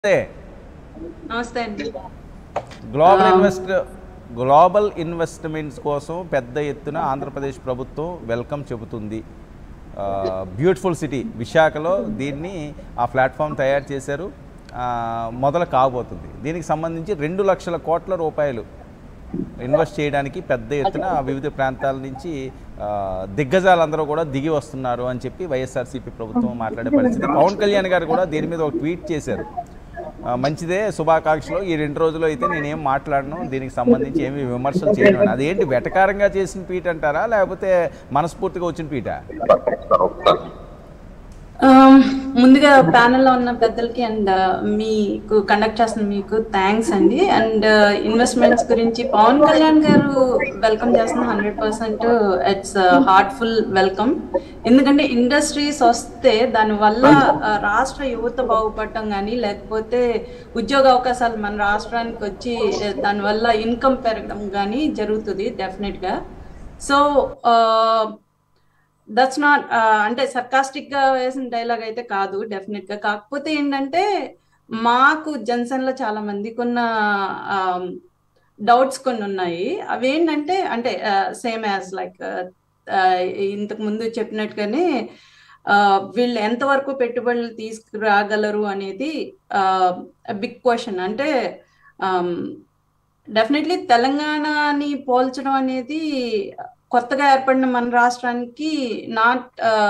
నమస్తే నమస్తే అండి గ్లోబల్ ఆ. ఇన్వెస్ట్ గ్లోబల్ ఇన్వెస్ట్మెంట్స్ కోసం పెద్ద ఎత్తున ఆంధ్రప్రదేశ్ ప్రభుత్వం వెల్కమ్ చెబుతుంది బ్యూటిఫుల్ సిటీ విశాఖలో దీన్ని ఆ ప్లాట్ఫామ్ తయారు చేశారు ఆ, మొదలు కాబోతుంది దీనికి సంబంధించి రెండు లక్షల కోట్ల రూపాయలు ఇన్వెస్ట్ చేయడానికి పెద్ద ఎత్తున వివిధ ప్రాంతాల నుంచి ఆ, దిగ్గజాలందరూ కూడా దిగి వస్తున్నారు అని చెప్పి వైఎస్ఆర్సీపీ ప్రభుత్వం మాట్లాడే పరిస్థితి పవన్ కళ్యాణ్ గారు కూడా దీని మీద ఒక ట్వీట్ చేశారు ఆ, మంచిదే శుభాకాంక్షలు ఈ రెండు రోజులు అయితే నేనేం మాట్లాడను దీనికి సంబంధించి ఏమి విమర్శలు చేయను అని. అదేంటి వెటకారంగా చేసిన పీట అంటారా లేకపోతే మనస్ఫూర్తిగా వచ్చిన పీట ఆమ్, ముందుగా ప్యానెల్లో ఉన్న పెద్దలకి అండ్ మీకు కండక్ట్ చేస్తున్న మీకు థ్యాంక్స్ అండి అండ్ ఇన్వెస్ట్మెంట్స్ గురించి పవన్ కళ్యాణ్ గారు వెల్కమ్ చేస్తున్న hundred percent it's heartful welcome ఎందుకంటే ఇండస్ట్రీస్ వస్తే దానివల్ల ఆ, రాష్ట్ర యువత బాగుపడటం కానీ లేకపోతే ఉద్యోగ అవకాశాలు మన రాష్ట్రానికి వచ్చి ఆ, దానివల్ల ఇన్కమ్ పెరగడం కానీ జరుగుతుంది డెఫినెట్గా సో దట్స్ నాట్ అంటే సర్కాస్టిక్ గా వేసిన డైలాగ్ అయితే కాదు డెఫినెట్ గా కాకపోతే ఏంటంటే మాకు జన్సన్ లో చాలా మందికి ఉన్న డౌట్స్ కొన్ని ఉన్నాయి అవి ఏంటంటే అంటే సేమ్ యాజ్ లైక్ ఇంతకు ముందు చెప్పినట్టుగానే ఆ, వీళ్ళు ఎంతవరకు పెట్టుబడులు తీసుకురాగలరు అనేది బిగ్ క్వశ్చన్ అంటే డెఫినెట్లీ తెలంగాణని పోల్చడం అనేది కొత్తగా ఏర్పడిన మన రాష్ట్రానికి నాట్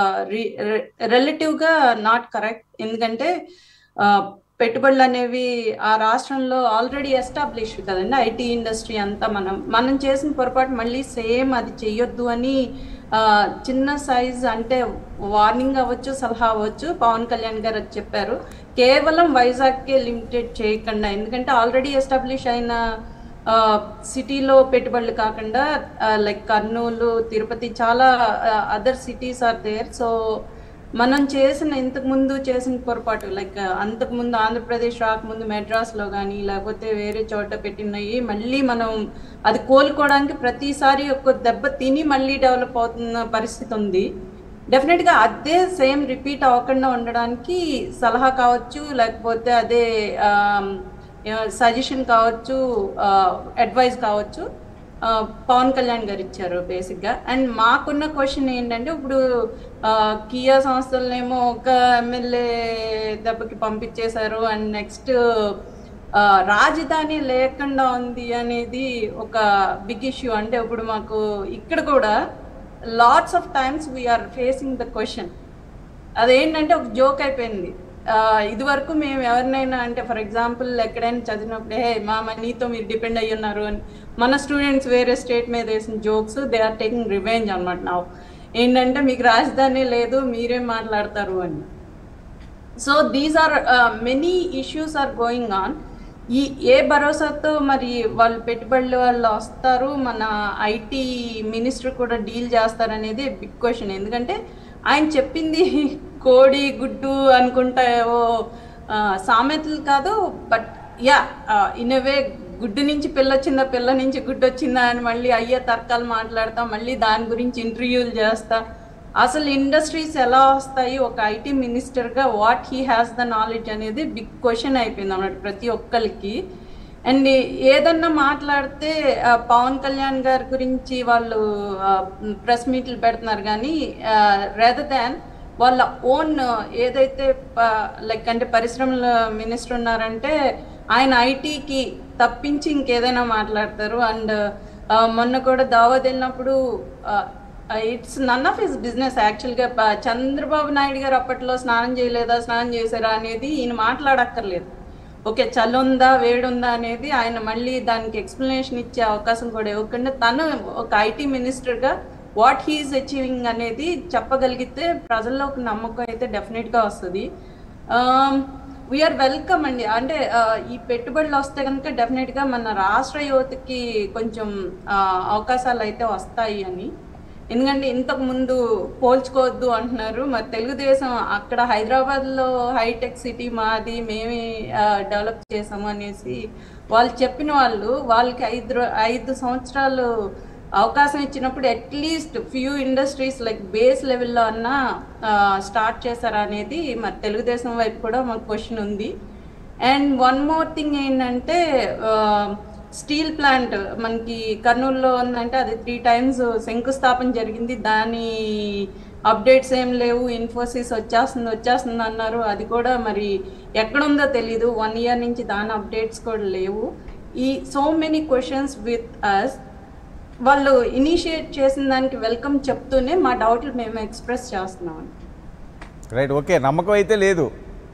రిలేటివ్గా నాట్ కరెక్ట్ ఎందుకంటే ఆ, పెట్టుబడులు అనేవి ఆ రాష్ట్రంలో ఆల్రెడీ ఎస్టాబ్లిష్ కదండి ఐటీ ఇండస్ట్రీ అంతా మనం మనం చేసిన పొరపాటు మళ్ళీ సేమ్ అది చెయ్యొద్దు అని ఆ, చిన్న సైజ్ అంటే వార్నింగ్ అవ్వచ్చు సలహా అవ్వచ్చు పవన్ కళ్యాణ్ గారు అది చెప్పారు కేవలం వైజాగ్కే లిమిటెడ్ చేయకుండా ఎందుకంటే ఆల్రెడీ ఎస్టాబ్లిష్ అయిన ఆ, సిటీలో పెట్టుబడులు కాకుండా లైక్ కర్నూలు తిరుపతి చాలా other cities are there so మనం చేసిన ఇంతకు ముందు చేసిన పొరపాటు లైక్ అంతకు ముందు ఆంధ్రప్రదేశ్ రాకముందు మెడ్రాస్లో కానీ లేకపోతే వేరే చోట పెట్టినవి మళ్ళీ మనం అది కోలుకోవడానికి ప్రతిసారి ఒక దెబ్బ తిని మళ్ళీ డెవలప్ అవుతున్న పరిస్థితి ఉంది డెఫినెట్గా అదే సేమ్ రిపీట్ అవ్వకుండా ఉండడానికి సలహా కావచ్చు లేకపోతే అదే సజెషన్ కావచ్చు అడ్వైస్ కావచ్చు ఆ, పవన్ కళ్యాణ్ గారు ఇచ్చారు బేసిక్గా అండ్ మాకున్న క్వశ్చన్ ఏంటంటే ఇప్పుడు ఆ, కియా సంస్థలనేమో ఒక ఎమ్మెల్యే దెబ్బకి పంపించేశారు అండ్ నెక్స్ట్ రాజధాని లేకుండా ఉంది అనేది ఒక బిగ్ ఇష్యూ అంటే ఇప్పుడు మాకు ఇక్కడ కూడా lots of times we are facing the question అదేంటంటే ఒక జోక్ అయిపోయింది ఆ, ఇది వరకు మేము ఎవరినైనా అంటే ఫర్ ఎగ్జాంపుల్ ఎక్కడైనా చదివినప్పుడు హే మా మనీతో మీరు డిపెండ్ అయ్యి ఉన్నారు అని మన స్టూడెంట్స్ వేరే స్టేట్ మీద వేసిన jokes they are taking revenge అనమాట నా ఏంటంటే మీకు రాజధాని లేదు మీరేం మాట్లాడతారు అని so these are many issues are going on ఈ ఏ భరోసాతో మరి వాళ్ళు పెట్టుబడులు వాళ్ళు వస్తారు మన ఐటీ మినిస్టర్ కూడా డీల్ చేస్తారనేది బిగ్ క్వశ్చన్ ఎందుకంటే ఆయన చెప్పింది కోడి గుడ్డు అనుకుంటా ఏవో ఆ, సామెతలు కాదు బట్ యా ఇన్ వే గుడ్డు నుంచి పిల్ల వచ్చిందా పిల్ల నుంచి గుడ్డు వచ్చిందా అని మళ్ళీ అయ్యే తర్కాలు మాట్లాడతా మళ్ళీ దాని గురించి ఇంటర్వ్యూలు చేస్తా అసలు ఇండస్ట్రీస్ ఎలా వస్తాయి ఒక ఐటీ మినిస్టర్గా what he has the knowledge అనేది బిగ్ క్వశ్చన్ అయిపోయింది అన్నమాట ప్రతి ఒక్కరికి అండ్ ఏదన్నా మాట్లాడితే ఆ, పవన్ కళ్యాణ్ గారి గురించి వాళ్ళు ప్రెస్ మీట్లు పెడుతున్నారు కానీ రేదర్ దాన్ వాళ్ళ ఓన్ ఏదైతే లైక్ అంటే పరిశ్రమల మినిస్టర్ ఉన్నారంటే ఆయన ఐటీకి తప్పించి ఇంకేదైనా మాట్లాడతారు అండ్ మొన్న కూడా దావత్ వెళ్ళినప్పుడు it's none of his business యాక్చువల్గా ప- చంద్రబాబు నాయుడు గారు అప్పట్లో స్నానం చేయలేదా స్నానం చేశారా అనేది ఈయన మాట్లాడక్కర్లేదు ఓకే చలి ఉందా వేడుందా అనేది ఆయన మళ్ళీ దానికి ఎక్స్ప్లెనేషన్ ఇచ్చే అవకాశం కూడా ఇవ్వకుండా తను ఒక ఐటీ మినిస్టర్గా వాట్ హీఈస్ అచీవింగ్ అనేది చెప్పగలిగితే ప్రజల్లో ఒక నమ్మకం అయితే డెఫినెట్గా వస్తుంది వీఆర్ వెల్కమ్ అండి అంటే ఆ, ఈ పెట్టుబడులు వస్తే కనుక డెఫినెట్గా మన రాష్ట్ర యువతకి కొంచెం ఆ, అవకాశాలు అయితే వస్తాయి అని ఎందుకంటే ఇంతకు ముందు పోల్చుకోవద్దు అంటున్నారు మరి తెలుగుదేశం అక్కడ హైదరాబాద్లో హైటెక్ సిటీ మాది మేమే డెవలప్ చేసాము అనేసి వాళ్ళు చెప్పిన వాళ్ళు వాళ్ళకి ఐదు రో- ఐదు సంవత్సరాలు అవకాశం ఇచ్చినప్పుడు at least few industries like base లెవెల్లో అన్నా స్టార్ట్ చేశారా అనేది మరి తెలుగుదేశం వైపు కూడా మాకు క్వశ్చన్ ఉంది అండ్ వన్ మోర్ థింగ్ ఏంటంటే స్టీల్ ప్లాంట్ మనకి కర్నూలులో ఉందంటే అది త్రీ టైమ్స్ శంకుస్థాపన జరిగింది దాని అప్డేట్స్ ఏం లేవు ఇన్ఫోసిస్ వచ్చేస్తుంది వచ్చేస్తుంది అన్నారు అది కూడా మరి ఎక్కడుందో తెలీదు వన్ ఇయర్ నుంచి దాని అప్డేట్స్ కూడా లేవు ఈ so many questions with us వాళ్ళు ఇనిషియేట్ చేసిన దానికి వెల్కమ్ చెప్తూనే మా డౌట్లు మేము ఎక్స్ప్రెస్ చేస్తున్నాం రైట్ ఓకే నమ్మకం అయితే లేదు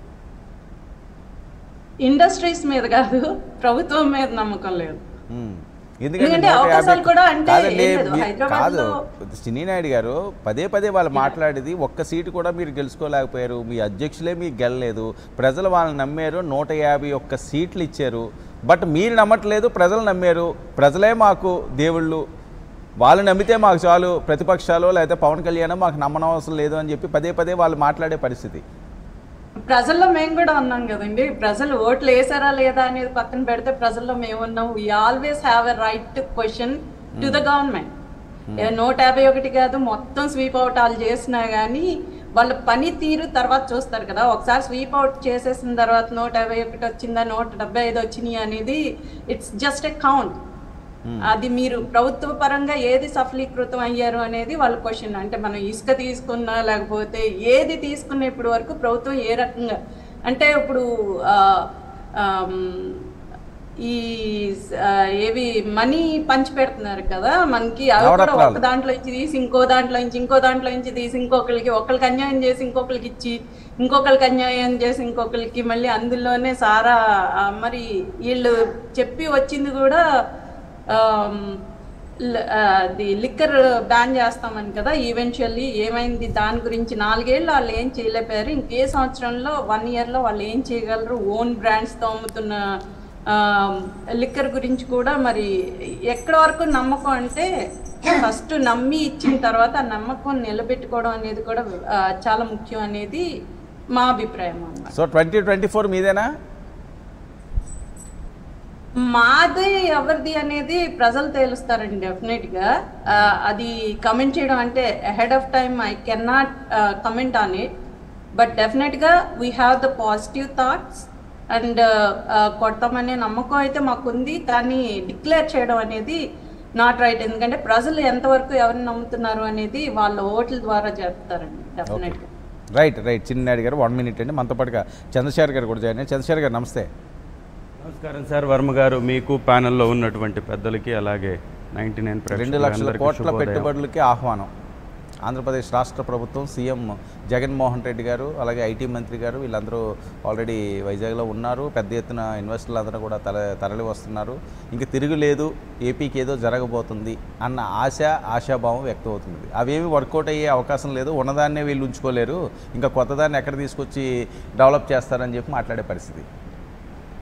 ఇండస్ట్రీస్ మీద కాదు ప్రభుత్వం మీద నమ్మకం లేదు మ్మ్. ఎందుకంటే నూట యాభై- అవకాశాలు కూడా అంటే కాదండి, ఏం లేదు. మీ- హైదరాబాద్లో- కాదు సినీ నాయుడు గారు పదే పదే వాళ్ళు మాట్లాడేది ఒక్క సీటు కూడా మీరు గెలుచుకోలేకపోయారు మీ అధ్యక్షులే మీకు గెలలేదు ప్రజలు వాళ్ళని నమ్మారు నూట యాభై ఒక్క సీట్లు ఇచ్చారు బట్ మీరు నమ్మట్లేదు ప్రజలు నమ్మారు ప్రజలే మాకు దేవుళ్ళు వాళ్ళు నమ్మితే మాకు చాలు ప్రతిపక్షాలు లేకపోతే పవన్ కళ్యాణ్ మాకు నమ్మనవసరం లేదు అని చెప్పి పదే పదే వాళ్ళు మాట్లాడే పరిస్థితి ప్రజల్లో మేము కూడా ఉన్నాం కదండి ప్రజలు ఓట్లు వేసారా లేదా అనేది పక్కన పెడితే ప్రజల్లో మేము ఉన్నాం we always have a right to question to the government నూట యాభై ఒకటి కాదు మొత్తం స్వీప్ అవుట్ వాళ్ళు చేసినా కానీ వాళ్ళ పని తీరు తర్వాత చూస్తారు కదా ఒకసారి స్వీప్ అవుట్ చేసేసిన తర్వాత నూట యాభై ఒకటి వచ్చిందా నూట డెబ్బై ఐదు వచ్చినాయి అనేది ఇట్స్ జస్ట్ ఎ కౌంట్ అది మీరు ప్రభుత్వ పరంగా ఏది సఫలీకృతం అయ్యారు అనేది వాళ్ళ క్వశ్చన్ అంటే మనం ఇసుక తీసుకున్నా లేకపోతే ఏది తీసుకున్న ఇప్పుడు వరకు ప్రభుత్వం ఏ రకంగా అంటే ఇప్పుడు ఆ, ఆమ్, ఈ ఆ, ఏవి మనీ పంచి పెడుతున్నారు కదా మనకి అవి కూడా నవరత్నాలు. ఒక దాంట్లో నుంచి తీసి ఇంకో దాంట్లో నుంచి ఇంకో దాంట్లో నుంచి తీసి ఇంకొకరికి ఒకరికి అన్యాయం చేసి ఇంకొకరికి ఇచ్చి ఇంకొకరికి అన్యాయం చేసి ఇంకొకరికి మళ్ళీ అందులోనే సారా ఆ, మరి వీళ్ళు చెప్పి వచ్చింది కూడా ఆమ్, ల- ఆ, అది లిక్కర్ బ్యాన్ చేస్తామని కదా ఈవెన్చువల్లీ ఏమైంది దాని గురించి నాలుగేళ్ళు వాళ్ళు ఏం చేయలేకపోయారు ఇంకే సంవత్సరంలో వన్ ఇయర్లో వాళ్ళు ఏం చేయగలరు ఓన్ బ్రాండ్స్తో అమ్ముతున్న లిక్కర్ గురించి కూడా మరి ఎక్కడ వరకు నమ్మకం అంటే ఫస్ట్ నమ్మి ఇచ్చిన తర్వాత ఆ నమ్మకం నిలబెట్టుకోవడం అనేది కూడా ఆ, చాలా ముఖ్యం అనేది మా అభిప్రాయం అన్నమాట సో ట్వంటీ ట్వంటీ ఫోర్ మీదేనా మాది ఎవరిది అనేది ప్రజలు తేలుస్తారండి డెఫినెట్ గా ఆ, అది కమెంట్ చేయడం అంటే ahead of time I can not comment on it but definite గా we have the positive thoughts and కొడతామనే నమ్మకం అయితే మాకుంది కానీ డిక్లేర్ చేయడం అనేది నాట్ రైట్ ఎందుకంటే ప్రజలు ఎంతవరకు ఎవరిని నమ్ముతున్నారు అనేది వాళ్ళ ఓట్ల ద్వారా చెప్తారండి డెఫినెట్ గా రైట్ రైట్ చిన్నాయుడు గారు వన్ మినిట్ అండి మనతో పాటుగా చంద్రశేఖర్ గారు కూడా జాయిన్ అయ్యారు చంద్రశేఖర్ గారు నమస్తే నమస్కారం సార్ వర్మ గారు మీకు ప్యానెల్లో ఉన్నటువంటి పెద్దలకి అలాగే నైన్టీ నైన్ రెండు లక్షల కోట్ల పెట్టుబడులకి ఆహ్వానం ఆంధ్రప్రదేశ్ రాష్ట్ర ప్రభుత్వం సీఎం జగన్మోహన్ రెడ్డి గారు అలాగే ఐటీ మంత్రి గారు వీళ్ళందరూ ఆల్రెడీ వైజాగ్లో ఉన్నారు పెద్ద ఎత్తున ఇన్వెస్టర్లు అందరూ కూడా తర తరలి వస్తున్నారు ఇంక తిరుగులేదు ఏపీకి ఏదో జరగబోతుంది అన్న ఆశ ఆశాభావం వ్యక్తం అవుతుంది అవేమి వర్కౌట్ అయ్యే అవకాశం లేదు ఉన్నదాన్నే వీళ్ళు ఉంచుకోలేరు ఇంకా కొత్తదాన్ని ఎక్కడ తీసుకొచ్చి డెవలప్ చేస్తారని చెప్పి మాట్లాడే పరిస్థితి